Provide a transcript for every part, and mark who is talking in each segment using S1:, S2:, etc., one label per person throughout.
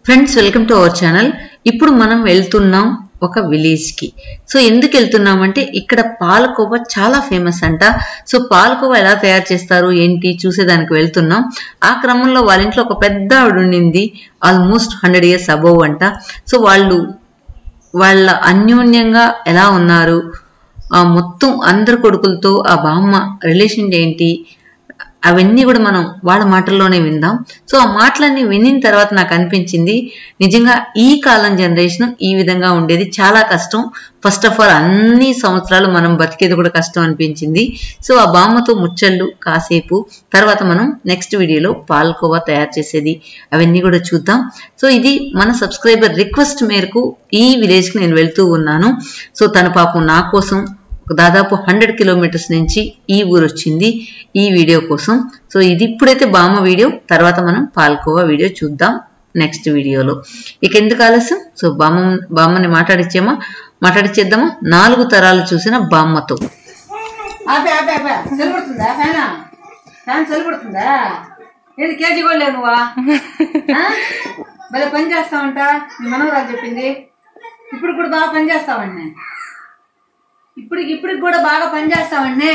S1: Friends welcome to our channel ఇప్పుడు మనం వెళ్తున్నాం ఒక విలేజ్ కి సో ఎందుకు వెళ్తున్నామంటే ఇక్కడ పాలకోవ చాలా ఫేమస్ అంట సో పాలకోవ ఎలా తయారు చేస్తారు ఏంటి చూసేదానికి వెళ్తున్నాం ఆ క్రమంలో వాళ్ళ ఇంట్లో ఒక పెద్ద ఆవిడ ఉండింది ఆల్మోస్ట్ హండ్రెడ్ ఇయర్స్ అబోవ్ అంట సో వాళ్ళు వాళ్ళ అన్యోన్యంగా ఎలా ఉన్నారు ఆ మొత్తం అందరు కొడుకులతో ఆ బామ్మ రిలేషన్ ఏంటి అవన్నీ కూడా మనం వాళ్ళ మాటల్లోనే విందాం సో ఆ మాటలన్నీ వినిన తర్వాత నాకు అనిపించింది నిజంగా ఈ కాలం జనరేషన్ ఈ విధంగా ఉండేది చాలా కష్టం ఫస్ట్ ఆఫ్ ఆల్ అన్ని సంవత్సరాలు మనం బతికేది కూడా కష్టం అనిపించింది సో ఆ బామ్మతో ముచ్చళ్ళు కాసేపు తర్వాత మనం నెక్స్ట్ వీడియోలో పాల్కోవా తయారు చేసేది అవన్నీ కూడా చూద్దాం సో ఇది మన సబ్స్క్రైబర్ రిక్వెస్ట్ మేరకు ఈ విలేజ్కి నేను వెళ్తూ ఉన్నాను సో తన పాపం నా కోసం దాదాపు హండ్రెడ్ కిలోమీటర్స్ నుంచి ఈ ఊరు వచ్చింది ఈ వీడియో కోసం సో ఇది ఇప్పుడైతే బామ్మ వీడియో తర్వాత మనం పాల్కోవా వీడియో చూద్దాం నెక్స్ట్ వీడియోలో ఇక ఎందుకు ఆలస్యం సో బామ్మ బామ్మని మాట్లాడిచ్చామా మాట్లాడిచ్చేద్దామా నాలుగు తరాలు చూసిన బామ్మతో
S2: ఆపే ఆపే ఆపే చలిపడుతుందా ఫ్యాన్ ఫ్యాన్ చలిపడుతుందా ఏది కేజీ కూడా లేవు నువ్వా ఆ? భలే పని చేస్తావంట మీ మనవరాలు చెప్పింది ఇప్పుడు కూడా బాగా పని చేస్తావండి ఇప్పుడు ఇప్పటికి కూడా బాగా పని చేస్తావండి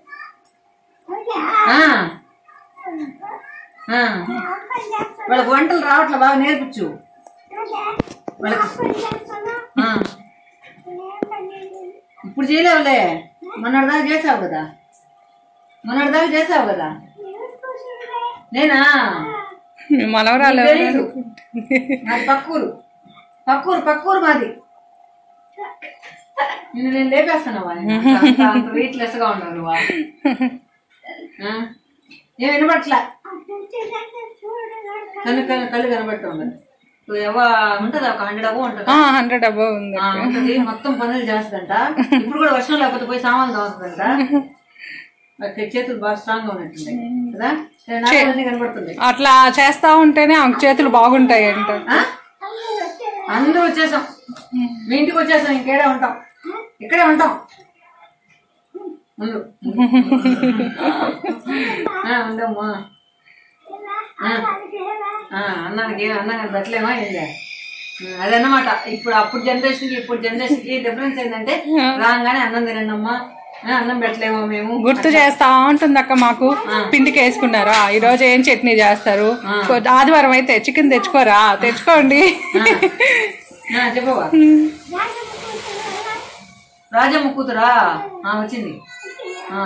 S2: ఆ. ఆ. వాళ్ళకి వంటలు రావట్లే బాగా నేర్పించు వాళ్ళకి ఆ. ఇప్పుడు చేయలేవులే మొన్నటి దాకా చేసావు కదా మొన్నటి దాకా చేసావు కదా నేనా
S3: మీ మనవరాలు
S2: నీకు తెలీదు. నాది పక్కూరు పక్కూరు పక్కూరు మాది నిన్ను నేను లేపేస్తున్నావా నేను? అంత అంత వెయిట్ లెస్ గా ఉన్నావు నువ్వా ఆ? ఏం వినబట్లా కళ్ళు కళ్ళు కళ్ళు కనబడుతూ ఉండదు నువ్వు ఎవ ఉంటుందా ఒక హండ్రెడ్ అవ్వ ఉంటుంది
S3: హండ్రెడ్ అబౌవ్ ఉంది
S2: ఆ, ఉంటది మొత్తం పనులు చేస్తుందంట ఇప్పుడు కూడా వర్షం లేకపోతే పోయి సామాన్లు తోస్తుందంట అక్కడ చేతులు బాగా స్ట్రాంగ్ గా ఉన్నట్టున్నాయి కదా సరే, నాకు అన్నీ కనబడుతుంది
S3: అట్లా చేస్తా ఉంటేనే ఆమె చేతులు బాగుంటాయి అంట
S2: ఆ? అందరూ వచ్చేసాం మీ ఇంటికి వచ్చేసాం ఇంకేడే ఉంటాం ఇక్కడే ఉంటాం ఉండు ఆ, ఉండమ్మా ఆ. ఆ, అన్నానికి ఏం అన్నం కానీ పెట్టలేమా ఏంటి అదన్నమాట ఇప్పుడు అప్పుడు జనరేషన్ కి ఇప్పుడు జనరేషన్ కి డిఫరెన్స్ ఏంటంటే రాగానే అన్నం తినండి అమ్మా ఆ, అన్నం పెట్టలేమా మేము
S3: గుర్తు చేస్తా ఉంటుంది అక్క మాకు పిండికి వేసుకున్నారా ఈ రోజు ఏం చట్నీ చేస్తారు కొద్ది- ఆదివారం అయితే చికెన్ తెచ్చుకోరా తెచ్చుకోండి
S2: ఆ, చెప్పవా రాజమ్మ కూతురా ఆ, వచ్చింది ఆ.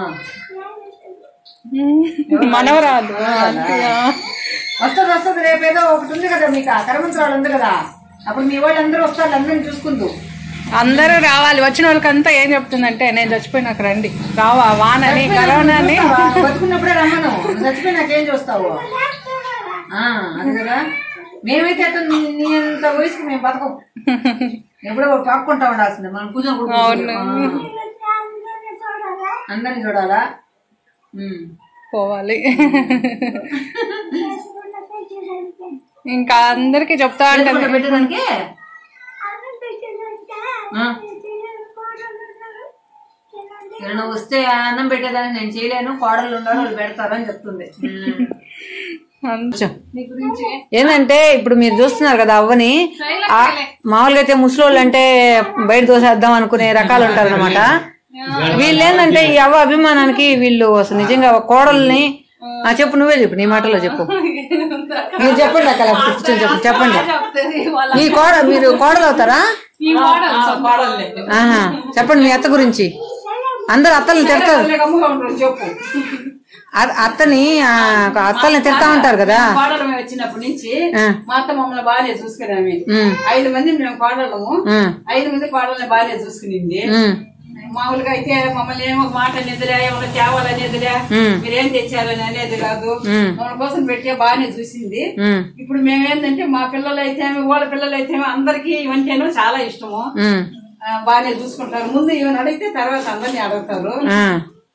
S3: మనవరాలు
S2: వస్తుంది వస్తుంది రేపు ఏదో ఒకటి ఉంది కదా మీకు ఆ కరమంత్రాలు ఉంది కదా అప్పుడు మీ వాళ్ళు అందరూ వస్తారు అందరిని చూసుకుంటూ
S3: అందరూ రావాలి వచ్చిన వాళ్ళకంతా ఏం చెప్తుందంటే నేను చచ్చిపోయినాక రండి రావా వానని కరోనాని
S2: బతుకున్నప్పుడే రమ్మను నువ్వు చచ్చిపోయి నాకేం చూస్తావు ఆ, అది కదా మేమైతే అట్లా నీ నీ అంత వయసుకి మేము బతకం ఎప్పుడో పాక్కుంటా ఉండాల్సిందే మనం కూర్చొని కూడా కూర్చోలేం. ఆ. అందరిని చూడాలా ఉమ్.
S3: పోవాలి ఇంకా అందరికి చెప్తా అంటే
S2: చేతులు పెట్టేదానికి ఆ. ఎవరైనా వస్తే అన్నం పెట్టేదానికి నేను చేయలేను కోడళ్ళు ఉన్నారు వాళ్ళు పెడతారని చెప్తుంది ఏంటంటే ఇప్పుడు మీరు చూస్తున్నారు కదా అవ్వని ఆ, మామూలుగా అయితే ముసలోళ్ళు అంటే బయట దోసేద్దాం అనుకునే రకాలు ఉంటారు అనమాట వీళ్ళు ఏంటంటే ఈ అవ్వ అభిమానానికి వీళ్ళు అసలు నిజంగా ఒక కోడల్ని ఆ, చెప్పు నువ్వే చెప్పు నీ మాటలో చెప్పు మీరు చెప్పండి అక్కడ కూర్చొని చెప్పు చెప్పండి మీ కోడ మీరు కోడలు అవుతారా ఆహా. చెప్పండి మీ అత్త గురించి అందరు అత్తల్ని తిడతారు అ- అత్తని ఆ, అత్తల్ని తిడతా ఉంటారు కదా
S4: కోడలు మేము వచ్చినప్పటి నుంచి
S2: ఆ.
S4: మా అత్త మమ్మల్ని బాగానే చూసుకున్నాము
S2: ఉమ్,
S4: ఐదు మంది మేము కోడలము
S2: ఉమ్,
S4: ఐదు మంది కోడల్ని బాగానే చూసుకునింది
S2: ఉమ్,
S4: మామూలుగా అయితే మమ్మల్ని ఏమో ఒక మాట అనేదిలే ఏమో తేవాలనేదిలే
S2: ఉమ్.
S4: మీరేం తెచ్చారని అనేది కాదు
S2: ఉమ్.
S4: మన కోసం పెట్టే బాగానే చూసింది
S2: ఉమ్,
S4: ఇప్పుడు మేమేంటంటే మా పిల్లలు అయితే వాళ్ళ పిల్లలు అయితే అందరికి ఇవంటేనో చాలా ఇష్టము
S2: ఉమ్,
S4: ఆ, బాగానే చూసుకుంటారు ముందు ఈవెన్ అడిగితే తర్వాత అందరినీ అడుగుతారు
S2: ఆ,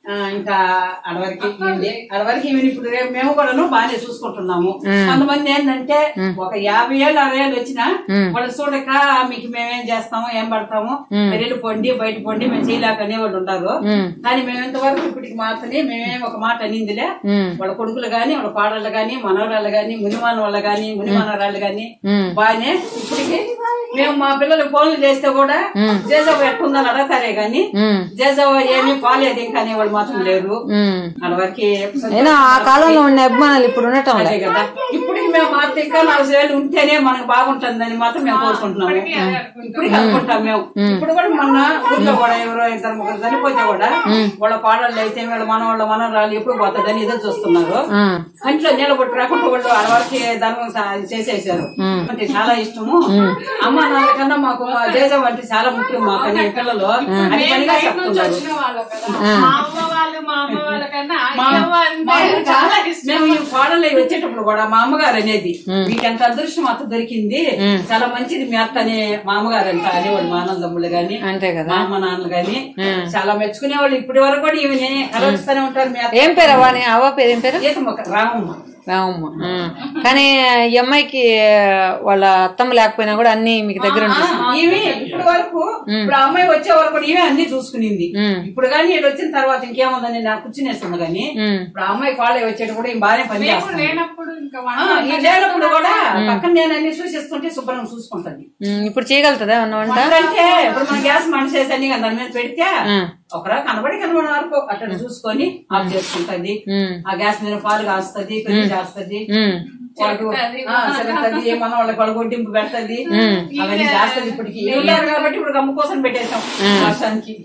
S4: ఆ, ఇంకా అడవరికి ఈవిడే అడవరికి ఈవిని ఇప్పుడు రేపు మేము కూడాను బాగానే చూసుకుంటున్నాము కొంతమంది ఏంటంటే ఒక యాభై ఏళ్ళు అరవై ఏళ్ళు వచ్చినా వాళ్ళు చూడక మీకు మేమేం చేస్తాము ఏం పడతాము పెళ్ళి పొండి బయట పొండి మేము చేయలేక అనేవాళ్ళు ఉంటారు కానీ మేము ఇంతవరకు ఇప్పటికి మాత్రమే మేమేం ఒక మాట అనిందిలే వాళ్ళ కొడుకులు గాని వాళ్ళ పాడళ్ళు గాని మనవరాళ్ళు గాని మునిమాన వాళ్ళు గాని మునిమానరాళ్ళు గాని బాగానే ఇప్పటికి మేము మా పిల్లలు ఫోన్లు చేస్తే కూడా జేజవ్వ ఎట్టుందని అడగతారే గాని జేజవ్వ ఏమీ పాలేదు ఇంకా అనేవాళ్ళు మాత్రం లేరు అడవరికి
S2: అయినా ఆ కాలంలో ఉన్న అభిమానాలు ఇప్పుడు ఉండటం
S4: అదే కదా ఇప్పటికి మేము మాత్రం ఇంకా నాలుగు వేలు ఉంటేనే మనకు బాగుంటుందని మాత్రం మేము కోరుకుంటున్నాము ఇప్పటికి అనుకుంటాం మేము ఇప్పుడు కూడా మొన్న ఊర్లో కూడా ఎవరో ఇద్దరు ముగ్గురు చనిపోతే కూడా వాళ్ళ పాడళ్ళు అయితే వీళ్ళ మన వాళ్ళ మనరాలు ఎప్పుడు పోతుందని ఎదురు చూస్తున్నారు కంట్లో నిలబొట్టు రాకుండా వాళ్ళు అడవరికి ధర్మం సా- చేసేసారు అంటే చాలా ఇష్టము అమ్మ నాన్న కన్నా మాకు మా దేశం అంటే చాలా ముఖ్యం మా పని పిల్లలు అని పనిగా చెప్తున్నారు
S3: మా అమ్మ వాళ్ళు మా అమ్మ వాళ్ళ కన్నా
S4: మా
S3: అయ్యవ్వ అంటే
S4: మాకు
S3: చాలా
S4: చాలా
S3: ఇష్టం.
S4: మేము ఈ కోడలు వచ్చేటప్పుడు కూడా మా అమ్మగారు అనేది మీకు ఎంత అదృష్టం అత్త దొరికింది చాలా మంచిది మీ అత్త అనే మా అమ్మగారు అంట అనేవాళ్ళు మా ఆనందమ్ములు గాని
S2: అంతే కదా
S4: మా అమ్మ నాన్నలు గాని చాలా మెచ్చుకునేవాళ్ళు ఇప్పటి వరకు కూడా ఈమెని కలవరుస్తూనే ఉంటారు మీ అత్త
S2: ఏం పేరు అవ్వ నీ అవ్వ పేరు ఏం పేరు
S4: గీతమ్మ రామమ్మ
S2: రామమ్మ ఆ. కానీ ఈ అమ్మాయికి వాళ్ళ అత్తమ్మ లేకపోయినా కూడా అన్ని మీకు దగ్గర ఉంటుంది
S4: ఈమె ఇప్పటి వరకు ఇప్పుడు ఆ అమ్మాయి వచ్చే వరకు కూడా ఈమె అన్ని చూసుకునింది ఇప్పుడు కానీ వీళ్ళు వచ్చిన తర్వాత ఇంకేముందని నాకు కూర్చునేస్తుంది కానీ ఇప్పుడు ఆ అమ్మాయి కాళ్ళే వచ్చేటప్పుడు ఈమె బాగానే పని చేస్తుంది
S3: లేనప్పుడు ఇంకా
S4: ఆ, ఈ లేనప్పుడు కూడా పక్కన నేను అన్ని చూసిస్తుంటే శుభ్రంగా చూసుకుంటుంది
S2: ఉమ్, ఇప్పుడు చేయగలుగుతుందా అన్న వంట
S4: అంటే ఇప్పుడు మన గ్యాస్ మనిషేసి అన్ని దాని మీద పెడితే ఒకరా కనబడి కనబడి వరకు అట్లా చూసుకొని ఆఫ్ చేసుకుంటది ఆ గ్యాస్ మీద పాలు కాస్తుంది పెళ్లి చేస్తుంది
S2: ఉమ్,
S4: వాడు ఆ, చెరుకుతది మన వాళ్ళకి పడగొట్టింపు పెడతది అవన్నీ చేస్తుంది ఇప్పటికి వెళ్ళారు కాబట్టి ఇప్పుడు గమ్ము కోసం పెట్టేశాం వర్షానికి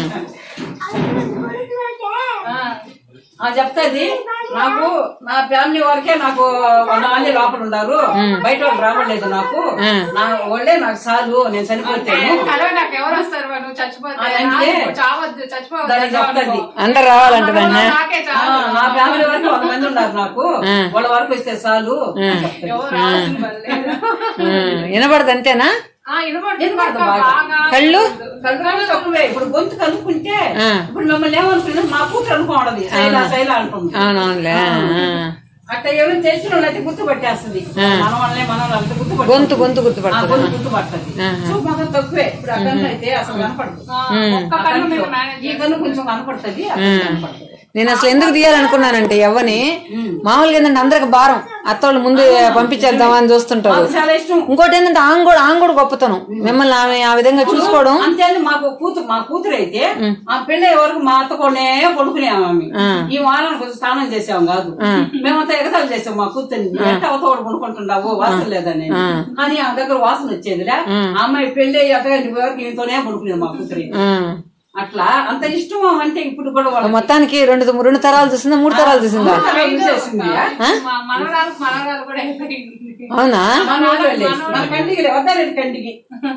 S4: ఆ చెప్తాది నాకు నా ఫ్యామిలీ వరకే నాకు వంద మంది లోపల ఉన్నారు బయట వాళ్ళు రావట్లేదు నాకు నా వాళ్ళే నాకు చాలు నేను చనిపోతాను
S3: కలవ నాకు ఎవరు వస్తారు నువ్వు చచ్చిపోతే
S4: ఆ, అంటే
S3: ఆ, చావద్దు చచ్చిపోవద్దు
S4: దానికి చెప్తాది
S2: అందరు రావాలంటదండి
S3: నాకే
S4: ఆ,
S3: చాలు
S4: నా ఫ్యామిలీ వరకు వంద మంది ఉన్నారు నాకు వాళ్ళ వరకు వస్తే చాలు అని చెప్తాది.
S3: ఎవరు రావాల్సిన పని లేదు.
S2: వినపడదు అంతేనా
S3: ఆ, వినపడుతుంది
S4: వినపడుతుంది
S3: బాగా.
S4: బాగా.
S2: కళ్ళు
S4: కలుగురాలు తక్కువే ఇప్పుడు గొంతు కనుక్కుంటే ఇప్పుడు మిమ్మల్ని ఏమనుకున్నాం మా కూతురు అనుకోవడది శైలా శైలా అంటుంది
S2: అవునవునులే ఆ.
S4: అట్లా ఎవరైనా తెలిసిన వాళ్ళు అయితే గుర్తుపట్టేస్తుంది మన వాళ్ళే మన వాళ్ళంతా గుర్తుపట్టు
S2: గొంతు గొంతు గుర్తుపడుతుంది
S4: గొంతు గుర్తుపడుతుంది చూపు మాత్రం తక్కువే ఇప్పుడు ఆ కన్ను అయితే అసలు కనపడదు
S3: ఆ, ఒక్క
S4: ఆ
S3: కన్ను మీద
S4: కన్ను
S3: మేనేజ్
S4: ఈ కన్ను కొంచెం కనపడుతుంది ఆ కన్ను కనపడుతుంది
S2: నేను అసలు ఎందుకు తీయాలనుకున్నానంటే ఎవ్వని మామూలుగా ఏంటంటే అందరికి భారం అత్తోళ్ళు ముందు పంపించేద్దామా అని చూస్తుంటారు
S4: నాకు చాలా ఇష్టం
S2: ఇంకోటి ఏంటంటే ఆమె కూడా ఆమె కూడా గొప్పతనం మిమ్మల్ని ఆమె ఆ విధంగా చూసుకోవడం
S4: అంతేంది మాకు కూతురు మా కూతురు అయితే ఆ పెళ్ళి వరకు మా అత్తకోనే పడుకునేవాము ఆమె ఈ వారానికి కొంచెం స్నానం చేసాం కాదు మేమంతా ఎగతాలు చేసాం మా కూతుర్ని ఎంత అవతోడు పడుకుంటుండవు వాసన లేదని కానీ ఆ దగ్గర వాసన వచ్చేదిలే ఆ అమ్మాయి పెళ్లి అయ్యాక వరకు ఈమెతోనే పడుకునేది మా కూతురు
S2: ఆ.
S4: అట్లా అంత ఇష్టం అంటే ఇప్పుడు కూడా వాళ్ళ
S2: మొత్తానికి రెండు రెండు తరాలు చూసిందా మూడు తరాలు చూసిందా
S4: చూసేసింది
S3: మా మనవరాలు మనవరాలు కూడా అయిపోయింది
S2: అవునా
S4: మన ఊళ్ళో వెళ్ళేసి. మన కంటికి వద్దాలేదు కంటికి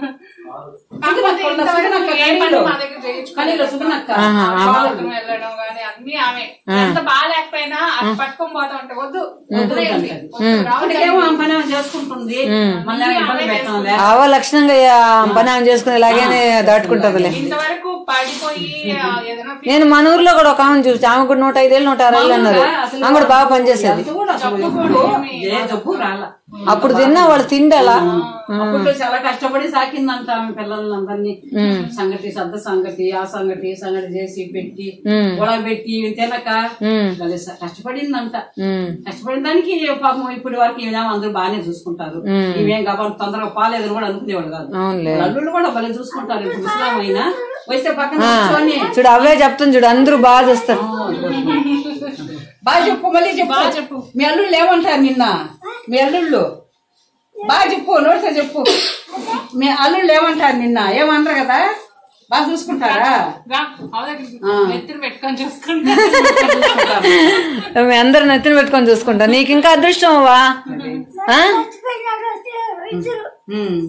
S3: కాకపోతే ఇంతవరకు ఏ పని మా దగ్గర చేయించుకోలేదు.
S4: కనీలో సుగనక్క
S3: పాలకు వెళ్ళడం గానీ అన్ని ఆమె ఎంత బాగాలేకపోయినా అది పట్టుకొని పోతా ఉంటే వద్దు వదిలేయండి. వద్దు, రావద్దు.
S4: అప్పటికేమో ఆ పని ఆమె చేసుకుంటుంది మళ్ళీ ఇబ్బంది పెట్టాంలే
S2: ఆవ లక్షణంగా ఆ పని ఆమె చేసుకునే లాగానే దాటుకుంటదిలే
S3: ఇంతవరకు పడిపోయి ఆ, ఏదైనా ఫీ-
S2: నేను మన ఊర్లో కూడా ఒక ఆమెను చూసి ఆమె కూడా నూట ఐదేళ్ళు నూట అరవై ఏళ్ళు అన్నారు ఆమె కూడా బాగా పనిచేసేది
S4: అది కూడా అసలు ఎప్పుడు ఏ జబ్బు రాల
S2: అప్పుడు తిన్నా వాళ్ళు తిండలా
S4: అప్పుడు చాలా కష్టపడి సాకిందంట ఆమె పిల్లల్ని అందరినీ సంగతి సద్ద సంగతి ఆ సంగతి ఈ సంగతి చేసి పెట్టి పెట్టి తినక భలే స- కష్టపడిందంట కష్టపడిన దానికి పాపం ఇప్పటి వరకు ఈమె అందరూ బాగానే చూసుకుంటారు ఇవేం కాబట్టి తొందరగా పాలేదని కూడా అనుకునేవాడు కాదు
S2: అవునులే
S4: వాళ్ళ అల్లుళ్ళు కూడా భలే చూసుకుంటారు ఇప్పుడు ముసలాం అయినా వస్తే పక్కన కూర్చొని
S2: చూడు అవే చెప్తుంది చూడు అందరూ బాగా చూస్తారు
S4: బాగా చెప్పు మళ్ళీ చెప్పు బాగా చెప్పు మీ అల్లుళ్ళు ఏమంటారు నిన్న మీ అల్లుళ్ళు బాగా చెప్పు నోటితో చెప్పు మీ అల్లుళ్ళు ఏమంటారు నిన్న ఏమనరు కదా బాగా చూసుకుంటారా
S3: రా, అవతలకి నెత్తిన పెట్టుకొని చూసుకుంటా
S2: మీ అందరు నెత్తిన పెట్టుకొని చూసుకుంటా నీకు ఇంకా అదృష్టం అవ్వా ఆ?
S4: ఉమ్.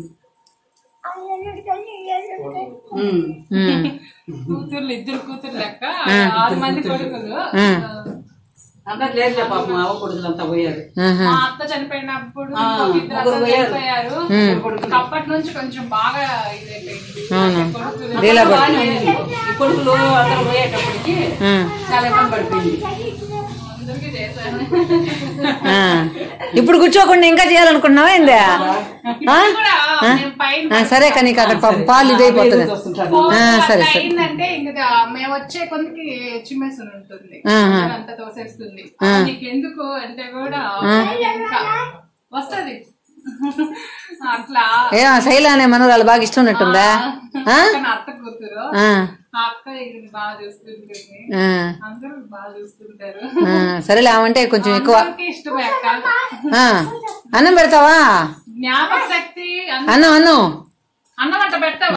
S4: ఉమ్.
S2: ఉమ్.
S3: కూతుర్లు ఇద్దరు కూతురు లెక్క ఆరు మంది కొడుకులు
S4: అందరు లేదులే పాపం అవ్వ కొడుకులంతా పోయారు
S2: ఆహా.
S3: మా అత్త చనిపోయినప్పుడు
S4: ఆ,
S3: ఇంకొక ఇద్దరు
S4: ముగ్గురు
S3: అత్తలు
S4: పోయారు.
S3: చనిపోయారు
S2: ఉమ్.
S3: అప్పటి నుంచి కొంచెం బాగా ఇదైపోయింది
S2: అవును
S3: కొడుకులు
S2: డీలా పడు
S4: బాగానే ఉంది. ఈ కొడుకులు అందరూ పోయేటప్పటికి
S2: ఆ,
S4: చాలా ఇబ్బంది పడిపోయింది
S3: అందరికీ చేశాను
S2: ఆ. ఇప్పుడు కూర్చోకుండా ఇంకా చేయాలనుకున్నావా ఏంది ఆ?
S3: ఇప్పుడు కూడా మేము పైన
S2: ఆ, సరే కానీ నీకు అక్కడ పాపం పాలు ఇదైపోతుంది
S4: చూస్తుంటారు
S3: ఫోన్
S2: ఆ, సరే,
S3: అట్లా
S2: సరే.
S3: అయిందంటే ఇంకా మేము వచ్చే కొందికి చిమ్మేసుని ఉంటుంది
S2: ఆహా.
S3: అంతా తోసేస్తుంది నీకు ఎందుకు అంటే కూడా ఇంకా వస్తది అట్లా
S2: ఏ ఆ శైల అనే మనవరాలు బాగా ఇష్టం ఉన్నట్టుందా ఆ?
S3: అక్క నా అత్త కూతురు
S2: ఆ,
S3: ఆ అక్క ఇది బాగా చూస్తుంటుంది
S2: ఆ,
S3: అందరూ బాగా చూస్తుంటారు
S2: ఆ, సరేలే ఆమంటే కొంచెం ఎక్కువ
S3: అందరికీ ఇష్టమే అక్క
S2: ఆ, అన్నం పెడతావా
S3: జ్ఞాపక శక్తి అన్న-
S2: అన్నం అన్నం
S3: అన్నం అంట పెడతావు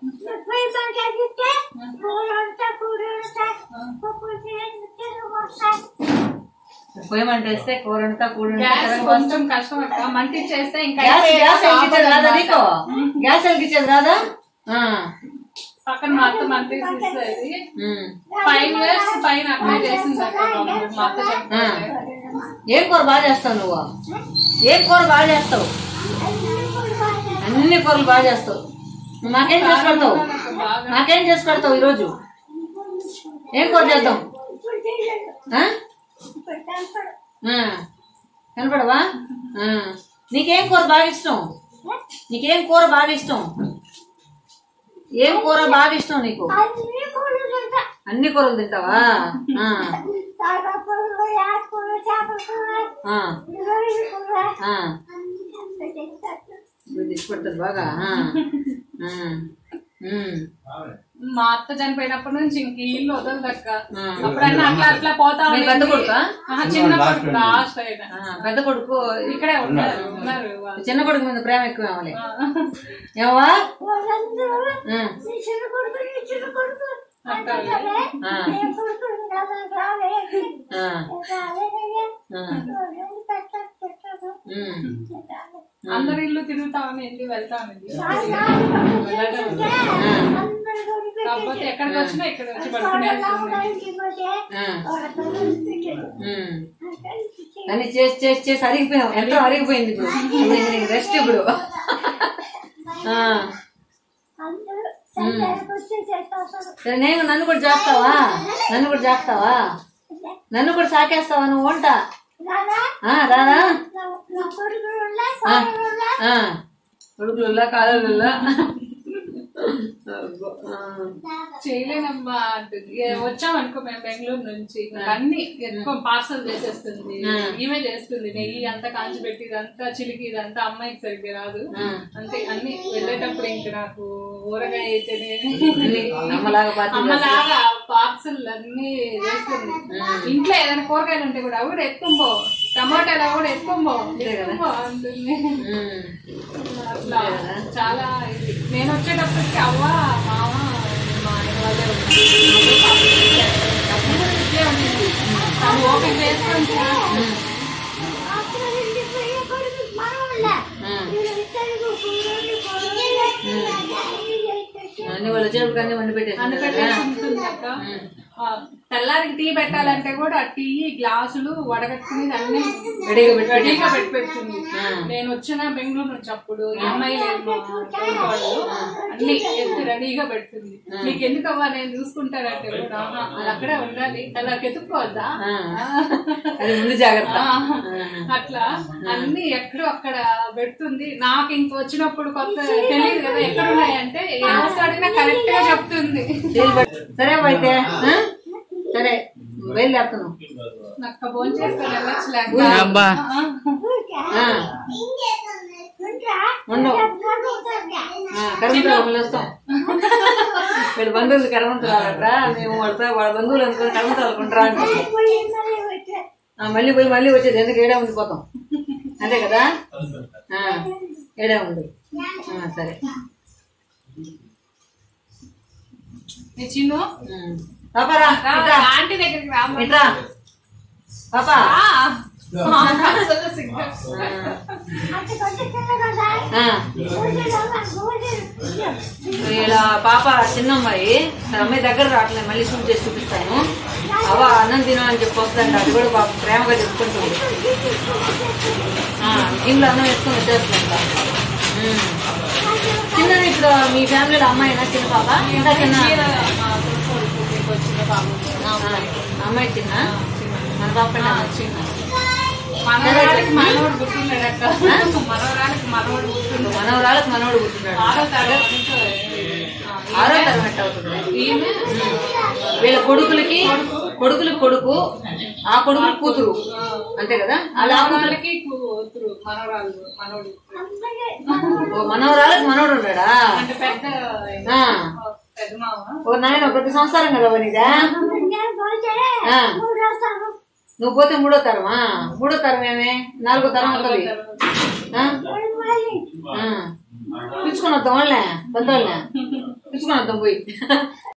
S1: పోయమంటే వేస్తే కూర వండుతా కూర వండుతా
S3: గ్యాస్
S1: కదా
S3: కొంచెం కష్టం అక్క మంటి చేస్తే ఇంకా
S1: గ్యాస్
S3: అయిపోయేది
S1: గ్యాస్ వెలిగించేది రాదా
S3: ఆపదన్నమాట.
S1: నీకు గ్యాస్ వెలిగించేది రాదా ఆ,
S3: పక్కన మా అత్త మంటి ఇస్తుంది
S1: ఉమ్.
S3: ఫైవ్ ఇయర్స్ పైన అప్లై చేసింది అక్క పాపం. మా అత్త చనిపోతే.
S1: ఏం కూర బాగా చేస్తావు నువ్వు ఏం కూర బాగా చేస్తావు అన్ని కూరలు బాగా చేస్తావు నువ్వు మాకేం చేసి పెడతావు
S3: బాగా
S1: నాకేం చేసి పెడతావు ఈరోజు ఏం కూర చేద్దాం ఆ? ఆ. కనపడవా ఆ. నీకేం కూర బాగా ఇష్టం నీకేం కూర బాగా ఇష్టం ఏం కూర బాగా ఇష్టం నీకు అన్ని కూరలు తింటావా ఆ. ఆ. ఆ. ఇది ఇష్టపడుతుంది బాగా ఆ. ఆ. ఉమ్.
S3: మా అత్త చనిపోయినప్పటి నుంచి ఇంక ఈ ఇల్లు వదలదక్క
S1: ఆ.
S3: అప్పుడన్నా అట్లా అట్లా పోతా
S1: మీ
S3: ఉండింది.
S1: పెద్ద కొడుకా?
S3: ఆహా, చిన్న కొడుకు లాస్ట్ అయినా
S1: ఆ, పెద్ద కొడుకు
S3: ఇక్కడే ఉన్నారు ఉన్నారు వాళ్ళు.
S1: చిన్న కొడుకు మీద ప్రేమ ఎక్కువ ఏమలే ఏవా ఆ.
S3: అంటారు.
S1: ఆ. ఆ. ఆ. ఉమ్.
S3: అందరి ఇల్లు తిరుగుతామని వెళ్ళి వెళ్తామని కాకపోతే ఎక్కడికి వచ్చినా ఇక్కడ వచ్చి పడుకునేస్తుంది
S1: ఆ. ఉమ్. అన్ని చేసి చేసి చేసి అరిగిపోయాం ఎంతో అరిగిపోయింది ఇప్పుడు ఇప్పుడు ఇంక నీకు రెస్ట్ ఇప్పుడు ఆ. సరే నేను నన్ను కూడా చేస్తావా నన్ను కూడా చేస్తావా నన్ను కూడా సాకేస్తావా నువ్వు వంట ఆ, రారా ఆ. కొడుకులుల్లా కాలుల్లా
S3: చేయలేనమ్మా అంటుంది ఏ, వచ్చామనుకో మేము బెంగళూరు నుంచి ఇంకా అన్ని ఎక్కువ పార్సల్ చేసేస్తుంది ఈమె చేస్తుంది నెయ్యి అంతా కాంచి పెట్టి ఇదంతా చిలికి ఇదంతా అమ్మాయికి సరిగ్గా రాదు అంతే అన్ని వెళ్ళేటప్పుడు ఇంక నాకు ఊరగాయ అయితేనే
S1: అమ్మలాగా పాతి
S3: అమ్మలాగా పార్సల్ అన్ని చేస్తుంది ఇంట్లో ఏదైనా కూరగాయలు ఉంటే కూడా అవి కూడా ఎత్తుకుపో టమాటాలు అవి కూడా ఎత్తుకుపో ఎత్తుకుపో అంటుంది
S1: ఉమ్.
S3: అట్లా చాలా ఇది నేను వచ్చేటప్పటికి అవ్వ మామ మా ఆయన వాళ్ళే ఉన్నారు. అప్పుడు కూడా ఇట్లే ఉండింది. తను ఓపిక చేసుకొని
S1: అన్ని వాళ్ళు వచ్చేటప్పుడు అన్ని వండి పెట్టేసి
S3: అందుకని ఉంటుంది అక్క ఆ, తెల్లారికి టీ పెట్టాలంటే కూడా ఆ టీ గ్లాసులు వడగట్టుకుని అన్ని
S1: రెడీగా పెట్టి
S3: రెడీగా పెట్టి పెడుతుంది నేను వచ్చిన బెంగళూరు నుంచి అప్పుడు అమ్మాయి లేదు మా తోటి వాళ్ళు అన్ని ఎత్తి రెడీగా పెడుతుంది నీకు ఎందుకు అవ్వ నేను చూసుకుంటానంటే కూడా "ఆహా, అది అక్కడే ఉండాలి తెల్లారికి ఎత్తుక్కోవద్దా
S1: అది ముందు జాగ్రత్త
S3: ఆ, అట్లా అన్ని ఎక్కడో అక్కడ పెడుతుంది నాకు ఇంక వచ్చినప్పుడు కొత్త తెలియదు కదా ఎక్కడ ఉన్నాయంటే ఏ వస్తువు అడిగినా కరెక్ట్ గా చెప్తుంది
S1: సరే అయితే ఆ? సరే బయలుదేరుతున్నాం
S3: నాకు ఫోన్ చేసుకొని వెళ్ళొచ్చులే
S2: అబ్బా
S1: ఆ, ఉండు కరమంతులు మళ్ళీ వస్తాం వీళ్ళ బంధువులు కరమంతులు రాలట్రా మేము వాళ్ళ వాళ్ళ బంధువులు అనుకుని కరమంతులు అనుకుంటారా అంటే ఆ, మళ్ళీ పోయి మళ్ళీ వచ్చేది ఎందుకు ఏడా ఉండిపోతాం అంతే కదా ఆ, ఏడా ఉంది ఆ, సరే
S3: నీ చిన్ను
S1: ఉమ్. పాపారా ఇట్రా
S3: ఆంటీ దగ్గరికి రా
S1: ఇట్రా పాపా
S3: అసలు సిగ్గు.
S1: ఆ, ఇలా పాప చిన్న అమ్మాయి ఆ అమ్మాయి దగ్గర రావట్లేదు మళ్ళీ షూట్ చేసి చూపిస్తాను
S2: అవ అన్నం తిను అని చెప్పి వస్తుందంట అది కూడా బాగా ప్రేమగా చెప్పుకుంటుంది ఆ, ఇంట్లో అన్నం వేసుకొని వచ్చేస్తుందంట ఉమ్. చిన్న ఇప్పుడు మీ ఫ్యామిలీలో అమ్మాయినా చిన్న పాప ఇంకా చిన్న
S3: మా తోటి పుట్టినకి వచ్చిన బాబు
S2: ఆ, అమ్మాయి చిన్న మన పాప కంటే అమ్మాయి చిన్న
S3: మనవరాలకి మనవడు పుట్టినాడు అక్క మనవరాలకి మనవడు పుట్టినాడు
S2: మనవరాలకు మనవడు పుట్టినాడు
S3: ఆరో తరగతి నుంచి
S2: ఆరో తరగతి అవుతుంది
S3: ఈమె
S2: వీళ్ళ కొడుకులకి కొడుకులకి కొడుకు ఆ కొడుకు కూతురు అంతే కదా అలా ఆ కూతురు
S3: మనవరాలకి కూతురు మనవరాలు మనవడు
S2: ఓ మనవరాలకు మనవడు ఉన్నాడా
S3: అంటే పెద్ద
S2: ఆ.
S3: పెద్ద మామ
S2: ఓ నాయన ప్రతి సంవత్సరం కదా నీదా ఆ. నువ్వు పోతే మూడో తరమా మూడో తరం ఏమే నాలుగో తరం అవుతుంది ఆ? ఆ. పిలుచుకొని వద్దాం వాళ్ళే పెద్దవాళ్ళే పిలుచుకొని వద్దాం పోయి